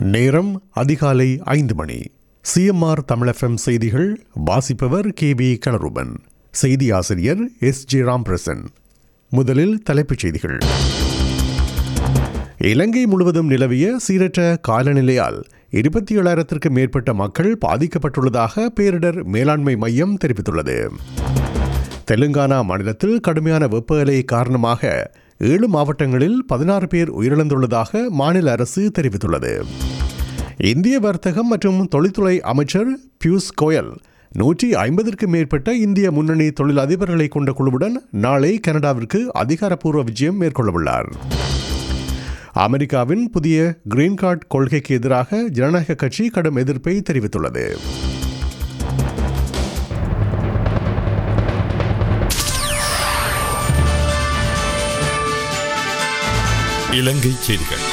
நேரம் அதிகாலை ஐந்து மணி சிஎம்ஆர் தமிழ் செய்திகள் வாசிப்பவர் கே வி கலருபன் செய்தி ஆசிரியர் எஸ் ஜே ராம்பிரசன் முதலில் தலைப்புச் செய்திகள் இலங்கை முழுவதும் நிலவிய சீரற்ற காலநிலையால் இருபத்தி ஏழாயிரத்திற்கும் மேற்பட்ட மக்கள் பாதிக்கப்பட்டுள்ளதாக பேரிடர் மேலாண்மை மையம் தெரிவித்துள்ளது தெலுங்கானா மாநிலத்தில் கடுமையான வெப்ப அலை காரணமாக ஏழு மாவட்டங்களில் பதினாறு பேர் உயிரிழந்துள்ளதாக மாநில அரசு தெரிவித்துள்ளது இந்திய வர்த்தகம் மற்றும் தொழில்துறை அமைச்சர் பியூஷ் கோயல் நூற்றி ஐம்பதற்கும் மேற்பட்ட இந்திய முன்னணி தொழிலதிபர்களை கொண்ட குழுவுடன் நாளை கனடாவிற்கு அதிகாரப்பூர்வ விஜயம் மேற்கொள்ளவுள்ளார் அமெரிக்காவின் புதிய கிரீன் கார்டு கொள்கைக்கு எதிராக ஜனநாயக கட்சி கடும் எதிர்ப்பை தெரிவித்துள்ளது இலங்கை செய்திகள்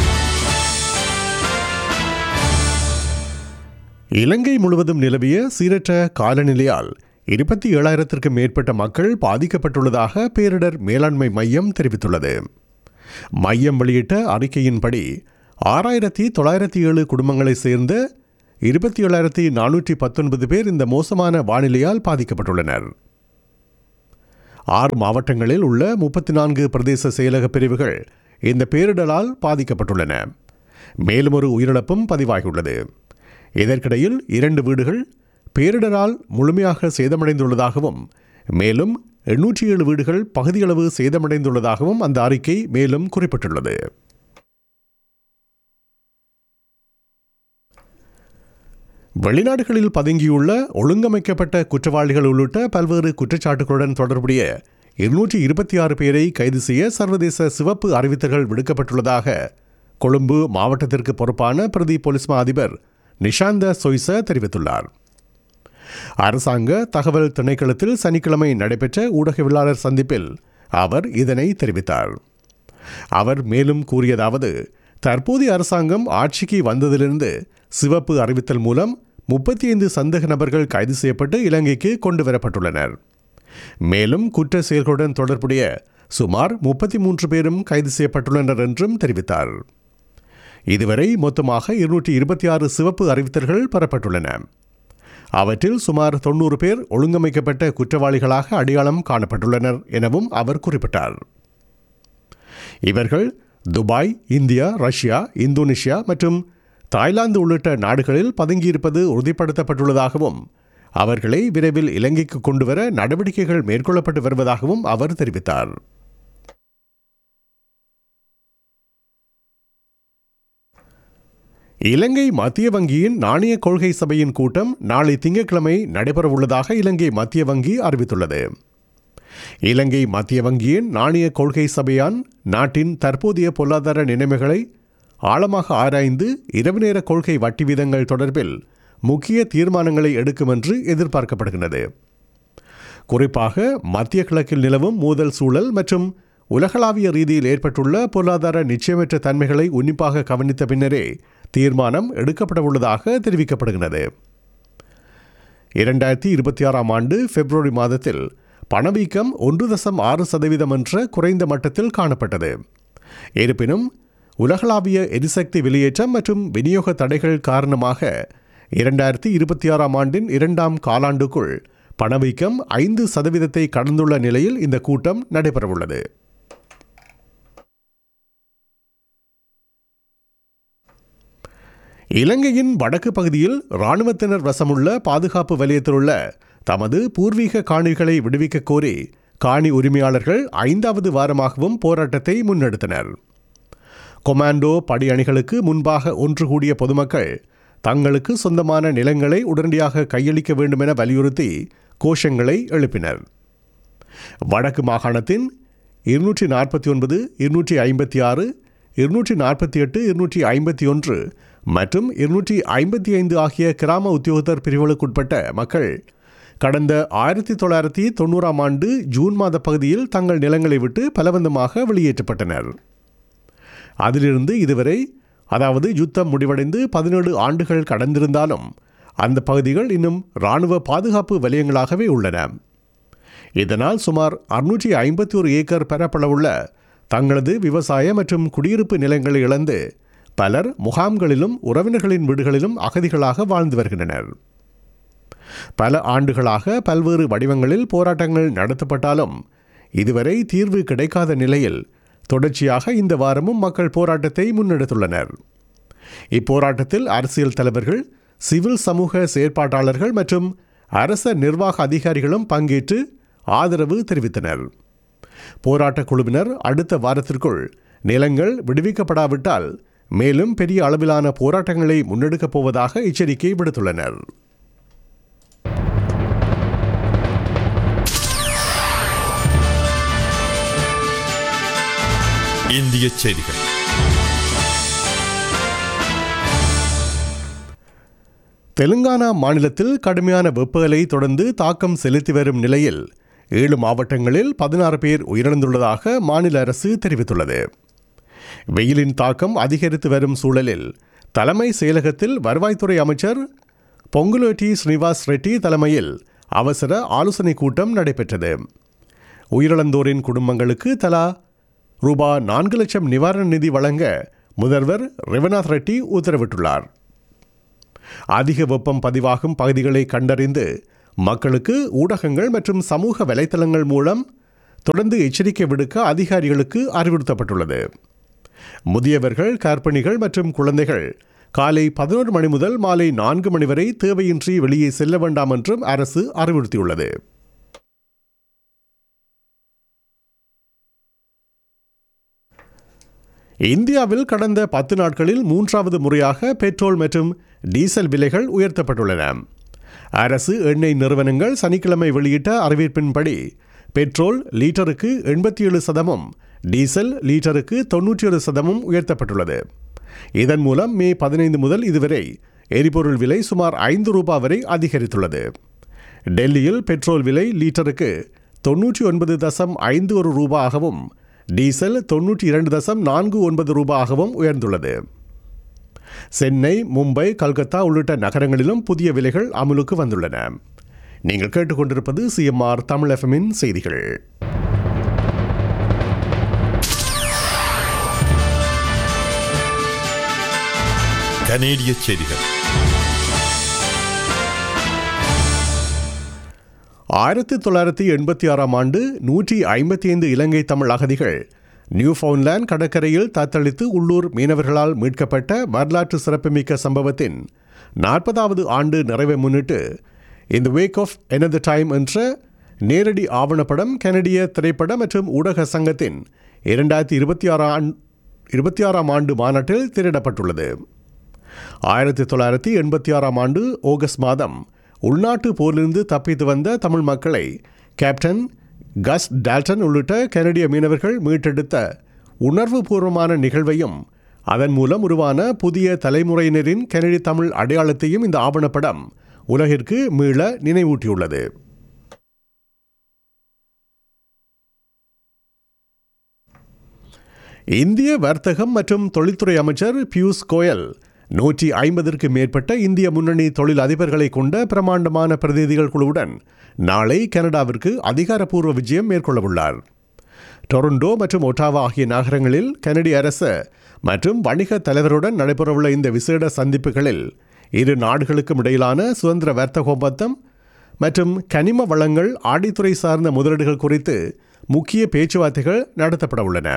இலங்கை முழுவதும் நிலவிய சீரற்ற காலநிலையால் இருபத்தி ஏழாயிரத்திற்கும் மேற்பட்ட மக்கள் பாதிக்கப்பட்டுள்ளதாக பேரிடர் மேலாண்மை மையம் தெரிவித்துள்ளது மையம் வெளியிட்ட அறிக்கையின்படி ஆறாயிரத்தி தொள்ளாயிரத்தி ஏழு குடும்பங்களைச் சேர்ந்த இருபத்தி ஏழாயிரத்தி நானூற்றி பத்தொன்பது பேர் இந்த மோசமான வானிலையால் பாதிக்கப்பட்டுள்ளனர் ஆறு மாவட்டங்களில் உள்ள முப்பத்தி நான்கு பிரதேச செயலக பிரிவுகள் இந்த பேரிடரால் பாதிக்கப்பட்டுள்ளன மேலும் ஒரு உயிரிழப்பும் பதிவாகியுள்ளது இதற்கிடையில் இரண்டு வீடுகள் பேரிடரால் முழுமையாக சேதமடைந்துள்ளதாகவும் மேலும் எண்ணூற்றி ஏழு வீடுகள் பகுதியளவு சேதமடைந்துள்ளதாகவும் அந்த அறிக்கை மேலும் குறிப்பிட்டுள்ளது வெளிநாடுகளில் பதுங்கியுள்ள ஒழுங்கமைக்கப்பட்ட குற்றவாளிகள் உள்ளிட்ட பல்வேறு குற்றச்சாட்டுகளுடன் தொடர்புடைய இருநூற்றி இருபத்தி ஆறு பேரை கைது செய்ய சர்வதேச சிவப்பு அறிவித்தல்கள் விடுக்கப்பட்டுள்ளதாக கொழும்பு மாவட்டத்திற்கு பொறுப்பான பிரதி போலீஸ் மா அதிபர் நிஷாந்த சொய்ச தெரிவித்துள்ளார் அரசாங்க தகவல் திணைக்களத்தில் சனிக்கிழமை நடைபெற்ற ஊடகவியலாளர் சந்திப்பில் அவர் இதனை தெரிவித்தார் அவர் மேலும் கூறியதாவது தற்போதைய அரசாங்கம் ஆட்சிக்கு வந்ததிலிருந்து சிவப்பு அறிவித்தல் மூலம் முப்பத்தி ஐந்து சந்தேக நபர்கள் கைது செய்யப்பட்டு இலங்கைக்கு கொண்டு வரப்பட்டுள்ளனர் மேலும் குற்ற செயல்களுடன் தொடர்புடைய சுமார் முப்பத்தி மூன்று பேரும் கைது செய்யப்பட்டுள்ளனர் என்றும் தெரிவித்தார் இதுவரை மொத்தமாக இருநூற்றி இருபத்தி ஆறு சிவப்பு அறிவித்தல்கள் பெறப்பட்டுள்ளன அவற்றில் சுமார் தொண்ணூறு பேர் ஒழுங்கமைக்கப்பட்ட குற்றவாளிகளாக அடையாளம் காணப்பட்டுள்ளனர் எனவும் அவர் குறிப்பிட்டார் இவர்கள் துபாய் இந்தியா ரஷ்யா இந்தோனேஷியா மற்றும் தாய்லாந்து உள்ளிட்ட நாடுகளில் பதுங்கியிருப்பது உறுதிப்படுத்தப்பட்டுள்ளதாகவும் அவர்களை விரைவில் இலங்கைக்கு கொண்டுவர நடவடிக்கைகள் மேற்கொள்ளப்பட்டு வருவதாகவும் அவர் தெரிவித்தார் இலங்கை மத்திய வங்கியின் நாணய கொள்கை சபையின் கூட்டம் நாளை திங்கட்கிழமை நடைபெறவுள்ளதாக இலங்கை மத்திய வங்கி அறிவித்துள்ளது இலங்கை மத்திய வங்கியின் நாணய கொள்கை சபையான் நாட்டின் தற்போதைய பொருளாதார நிலைமைகளை ஆழமாக ஆராய்ந்து இரவு நேர கொள்கை வட்டி வீதங்கள் தொடர்பில் முக்கிய தீர்மானங்களை எடுக்கும் என்று எதிர்பார்க்கப்படுகிறது குறிப்பாக மத்திய கிழக்கில் நிலவும் மோதல் சூழல் மற்றும் உலகளாவிய ரீதியில் ஏற்பட்டுள்ள பொருளாதார நிச்சயமற்ற தன்மைகளை உன்னிப்பாக கவனித்த பின்னரே தீர்மானம் எடுக்கப்பட உள்ளதாக தெரிவிக்கப்படுகிறது இரண்டாயிரத்தி இருபத்தி ஆறாம் ஆண்டு பிப்ரவரி மாதத்தில் பணவீக்கம் ஒன்று தசம் ஆறு சதவீதம் என்ற குறைந்த மட்டத்தில் காணப்பட்டது இருப்பினும் உலகளாவிய எரிசக்தி வெளியேற்றம் மற்றும் விநியோக தடைகள் காரணமாக இரண்டாயிரத்தி இருபத்தி ஆறாம் ஆண்டின் இரண்டாம் காலாண்டுக்குள் பணவீக்கம் ஐந்து சதவீதத்தை கடந்துள்ள நிலையில் இந்த கூட்டம் நடைபெறவுள்ளது இலங்கையின் வடக்கு பகுதியில் இராணுவத்தினர் வசமுள்ள பாதுகாப்பு வலயத்திலுள்ள தமது பூர்வீக காணிகளை விடுவிக்க கோரி காணி உரிமையாளர்கள் ஐந்தாவது வாரமாகவும் போராட்டத்தை முன்னெடுத்தனர் கொமாண்டோ படை அணிகளுக்கு முன்பாக ஒன்று கூடிய பொதுமக்கள் தங்களுக்கு சொந்தமான நிலங்களை உடனடியாக கையளிக்க வேண்டும் என வலியுறுத்தி கோஷங்களை எழுப்பினர் வடக்கு மாகாணத்தின் இருநூற்றி நாற்பத்தி ஒன்பது இருநூற்றி ஐம்பத்தி ஆறு இருநூற்றி நாற்பத்தி எட்டு இருநூற்றி ஐம்பத்தி ஒன்று மற்றும் இருநூற்றி ஐம்பத்தி ஐந்து ஆகிய கிராம உத்தியோகத்தர் பிரிவுகளுக்குட்பட்ட மக்கள் கடந்த ஆயிரத்தி தொள்ளாயிரத்தி தொண்ணூறாம் ஆண்டு ஜூன் மாத பகுதியில் தங்கள் நிலங்களை விட்டு பலவந்தமாக வெளியேற்றப்பட்டனர் அதிலிருந்து இதுவரை அதாவது யுத்தம் முடிவடைந்து பதினேழு ஆண்டுகள் கடந்திருந்தாலும் அந்த பகுதிகள் இன்னும் இராணுவ பாதுகாப்பு வலயங்களாகவே உள்ளன இதனால் சுமார் அறுநூற்றி ஐம்பத்தி ஒரு ஏக்கர் பரப்பளவுள்ள தங்களது விவசாய மற்றும் குடியிருப்பு நிலங்களை இழந்து பலர் முகாம்களிலும் உறவினர்களின் வீடுகளிலும் அகதிகளாக வாழ்ந்து வருகின்றனர் பல ஆண்டுகளாக பல்வேறு வடிவங்களில் போராட்டங்கள் நடத்தப்பட்டாலும் இதுவரை தீர்வு கிடைக்காத நிலையில் தொடர்ச்சியாக இந்த வாரமும் மக்கள் போராட்டத்தை முன்னெடுத்துள்ளனர் இப்போராட்டத்தில் அரசியல் தலைவர்கள் சிவில் சமூக செயற்பாட்டாளர்கள் மற்றும் அரச நிர்வாக அதிகாரிகளும் பங்கேற்று ஆதரவு தெரிவித்தனர் போராட்டக் குழுவினர் அடுத்த வாரத்திற்குள் நிலங்கள் விடுவிக்கப்படாவிட்டால் மேலும் பெரிய அளவிலான போராட்டங்களை முன்னெடுக்கப் போவதாக எச்சரிக்கை விடுத்துள்ளனர் இந்திய செய்திகள் தெலுங்கானா மாநிலத்தில் கடுமையான வெப்பநிலை தொடர்ந்து தாக்கம் செலுத்தி வரும் நிலையில் ஏழு மாவட்டங்களில் பதினாறு பேர் உயிரிழந்துள்ளதாக மாநில அரசு தெரிவித்துள்ளது வெயிலின் தாக்கம் அதிகரித்து வரும் சூழலில் தலைமை செயலகத்தில் வருவாய்த்துறை அமைச்சர் பொங்குலேட்டி ஸ்ரீனிவாஸ் ரெட்டி தலைமையில் அவசர ஆலோசனைக் கூட்டம் நடைபெற்றது உயிரிழந்தோரின் குடும்பங்களுக்கு தலா ரூபா நான்கு லட்சம் நிவாரண நிதி வழங்க முதல்வர் ரவிநாத் ரெட்டி உத்தரவிட்டுள்ளார் அதிக வெப்பம் பதிவாகும் பகுதிகளை கண்டறிந்து மக்களுக்கு ஊடகங்கள் மற்றும் சமூக வலைத்தளங்கள் மூலம் தொடர்ந்து எச்சரிக்கை விடுக்க அதிகாரிகளுக்கு அறிவுறுத்தப்பட்டுள்ளது முதியவர்கள் கர்ப்பிணிகள் மற்றும் குழந்தைகள் காலை பதினோரு மணி முதல் மாலை நான்கு மணி வரை தேவையின்றி வெளியே செல்ல வேண்டாம் என்றும் அரசு அறிவுறுத்தியுள்ளது இந்தியாவில் கடந்த பத்து நாட்களில் மூன்றாவது முறையாக பெட்ரோல் மற்றும் டீசல் விலைகள் உயர்த்தப்பட்டுள்ளன அரசு எண்ணெய் நிறுவனங்கள் சனிக்கிழமை வெளியிட்ட அறிவிப்பின்படி பெட்ரோல் லீட்டருக்கு எண்பத்தி ஏழு சதமும் டீசல் லீட்டருக்கு தொன்னூற்றி ஏழு சதமும் உயர்த்தப்பட்டுள்ளது இதன் மூலம் மே பதினைந்து முதல் இதுவரை எரிபொருள் விலை சுமார் ஐந்து ரூபாய் வரை அதிகரித்துள்ளது டெல்லியில் பெட்ரோல் விலை லீட்டருக்கு தொன்னூற்றி ஒன்பது தசம் ஐந்து ஒரு ரூபாயாகவும் டீசல் தொன்னூற்றி இரண்டு தசம் நான்கு ஒன்பது ரூபாயாகவும் உயர்ந்துள்ளது சென்னை மும்பை கல்கத்தா உள்ளிட்ட நகரங்களிலும் புதிய விலைகள் அமலுக்கு வந்துள்ளன நீங்கள் கேட்டுக்கொண்டிருப்பது சிஎம்ஆர் தமிழ் எஃப்எம்மின் செய்திகள் கனேடிய செய்திகள் ஆயிரத்தி தொள்ளாயிரத்தி எண்பத்தி ஆறாம் ஆண்டு நூற்றி ஐம்பத்தி ஐந்து இலங்கை தமிழ் அகதிகள் நியூஃபவுண்ட்லேண்ட் கடற்கரையில் தத்தளித்து உள்ளூர் மீனவர்களால் மீட்கப்பட்ட வரலாற்று சிறப்புமிக்க சம்பவத்தின் நாற்பதாவது ஆண்டு நிறைவை முன்னிட்டு இந்த வேக் ஆஃப் எனது டைம் என்ற நேரடி ஆவணப்படம் கனடிய திரைப்பட மற்றும் ஊடக சங்கத்தின் இரண்டாயிரத்தி இருபத்தி ஆறாம் இருபத்தி ஆறாம் ஆண்டு மாநாட்டில் திரையிடப்பட்டுள்ளது ஆயிரத்தி தொள்ளாயிரத்தி எண்பத்தி ஆறாம் ஆண்டு ஆகஸ்ட் மாதம் உள்நாட்டு போரிலிருந்து தப்பித்து வந்த தமிழ் மக்களை கேப்டன் கஸ் டால்டன் உள்ளிட்ட கனடிய மீனவர்கள் மீட்டெடுத்த உணர்வுபூர்வமான நிகழ்வையும் அதன் மூலம் உருவான புதிய தலைமுறையினரின் கனடி தமிழ் அடையாளத்தையும் இந்த ஆவணப்படம் உலகிற்கு மீள நினைவூட்டியுள்ளது இந்திய வர்த்தகம் மற்றும் தொழில்துறை அமைச்சர் பியூஷ் கோயல் நூற்றி ஐம்பதற்கு மேற்பட்ட இந்திய முன்னணி தொழில் அதிபர்களை கொண்ட பிரமாண்டமான பிரதிநிதிகள் குழுவுடன் நாளை கனடாவிற்கு அதிகாரப்பூர்வ விஜயம் மேற்கொள்ளவுள்ளார் டொரண்டோ மற்றும் ஒட்டாவா ஆகிய நகரங்களில் கனடிய அரசு மற்றும் வணிக தலைவருடன் நடைபெறவுள்ள இந்த விசேட சந்திப்புகளில் இரு நாடுகளுக்கும் இடையிலான சுதந்திர வர்த்தக ஒப்பந்தம் மற்றும் கனிம வளங்கள் ஆடித்துறை சார்ந்த முதலீடுகள் குறித்து முக்கிய பேச்சுவார்த்தைகள் நடத்தப்பட உள்ளன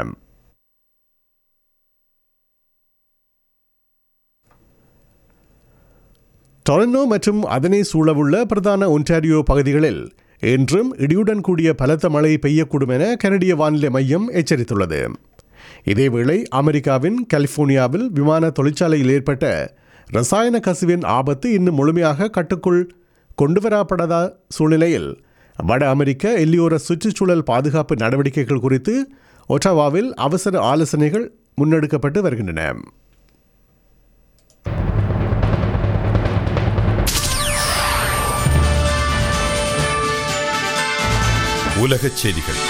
டொரண்டோ மற்றும் அதனை சூழவுள்ள பிரதான ஒன்டாரியோ பகுதிகளில் இன்றும் இடியுடன் கூடிய பலத்த மழை பெய்யக்கூடும் என கனடிய வானிலை மையம் எச்சரித்துள்ளது இதேவேளை அமெரிக்காவின் கலிபோர்னியாவில் விமான தொழிற்சாலையில் ஏற்பட்ட ரசாயன கசிவின் ஆபத்து இன்னும் முழுமையாக கட்டுக்குள் கொண்டுவரப்படாத சூழ்நிலையில் வட அமெரிக்க எல்லியோர சுற்றுச்சூழல் பாதுகாப்பு நடவடிக்கைகள் குறித்து ஒட்டாவாவில் அவசர ஆலோசனைகள் முன்னெடுக்கப்பட்டு வருகின்றன உலகச் செய்திகள்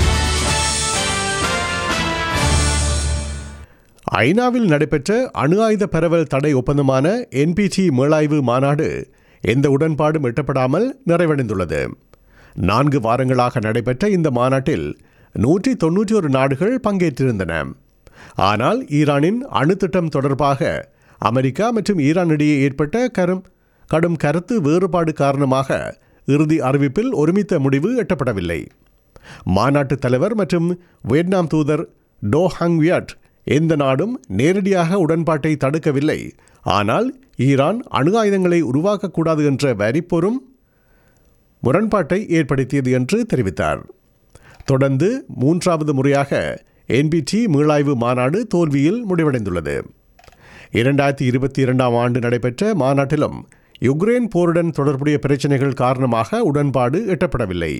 ஐநாவில் நடைபெற்ற அணு ஆயுத பரவல் தடை ஒப்பந்தமான என்பிடி மீளாய்வு மாநாடு எந்த உடன்பாடும் எட்டப்படாமல் நிறைவடைந்துள்ளது நான்கு வாரங்களாக நடைபெற்ற இந்த மாநாட்டில் நூற்றி தொன்னூற்றி ஒரு நாடுகள் பங்கேற்றிருந்தன ஆனால் ஈரானின் அணுத்திட்டம் தொடர்பாக அமெரிக்கா மற்றும் ஈரான் இடையே ஏற்பட்ட கரும் கடும் கருத்து வேறுபாடு காரணமாக இறுதி அறிவிப்பில் ஒருமித்த முடிவு எட்டப்படவில்லை மாநாட்டு தலைவர் மற்றும் வியட்நாம் தூதர் டோ ஹங் வியட் எந்த நாடும் நேரடியாக உடன்பாட்டை தடுக்கவில்லை ஆனால் ஈரான் அணு ஆயுதங்களை உருவாக்கக்கூடாது என்ற வரிப்பொரும் முரண்பாட்டை ஏற்படுத்தியது என்று தெரிவித்தார் தொடர்ந்து மூன்றாவது முறையாக என்பிடி மீளாய்வு மாநாடு தோல்வியில் முடிவடைந்துள்ளது இரண்டாயிரத்தி இருபத்தி இரண்டாம் ஆண்டு நடைபெற்ற மாநாட்டிலும் யுக்ரைன் போருடன் தொடர்புடைய பிரச்சினைகள் காரணமாக உடன்பாடு எட்டப்படவில்லை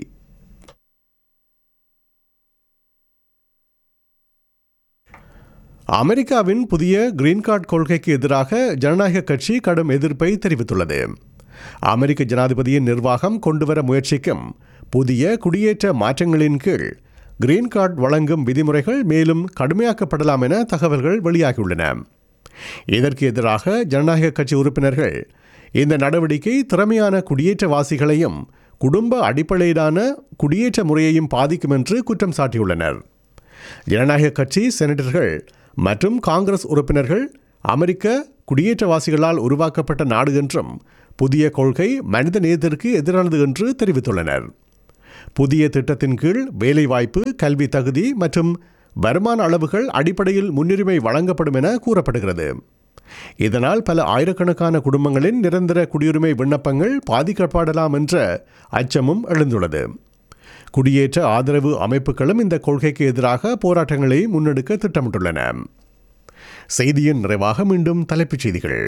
அமெரிக்காவின் புதிய கிரீன் கார்டு கொள்கைக்கு எதிராக ஜனநாயக கட்சி கடும் எதிர்ப்பை தெரிவித்துள்ளது அமெரிக்க ஜனாதிபதியின் நிர்வாகம் கொண்டுவர முயற்சிக்கும் புதிய குடியேற்ற மாற்றங்களின் கீழ் கிரீன் கார்டு வழங்கும் விதிமுறைகள் மேலும் கடுமையாக்கப்படலாம் என தகவல்கள் வெளியாகியுள்ளன இதற்கு எதிராக ஜனநாயக கட்சி உறுப்பினர்கள் இந்த நடவடிக்கை திறமையான குடியேற்றவாசிகளையும் குடும்ப அடிப்படையிலான குடியேற்ற முறையையும் பாதிக்கும் என்று குற்றம் சாட்டியுள்ளனர் ஜனநாயக கட்சி செனட்டர்கள் மற்றும் காங்கிரஸ் உறுப்பினர்கள் அமெரிக்க குடியேற்றவாசிகளால் உருவாக்கப்பட்ட நாடு என்றும் புதிய கொள்கை மனித நேயத்திற்கு எதிரானது என்று தெரிவித்துள்ளனர் புதிய திட்டத்தின் கீழ் வேலைவாய்ப்பு கல்வி தகுதி மற்றும் வருமான அளவுகள் அடிப்படையில் முன்னுரிமை வழங்கப்படும் என கூறப்படுகிறது இதனால் பல ஆயிரக்கணக்கான குடும்பங்களின் நிரந்தர குடியுரிமை விண்ணப்பங்கள் பாதிக்கப்படலாம் என்ற அச்சமும் எழுந்துள்ளது குடியேற்ற ஆதரவு அமைப்புகளும் இந்த கொள்கைக்கு எதிராக போராட்டங்களை முன்னெடுக்க திட்டமிட்டுள்ளன செய்தியின் நிறைவாக மீண்டும் தலைப்புச் செய்திகள்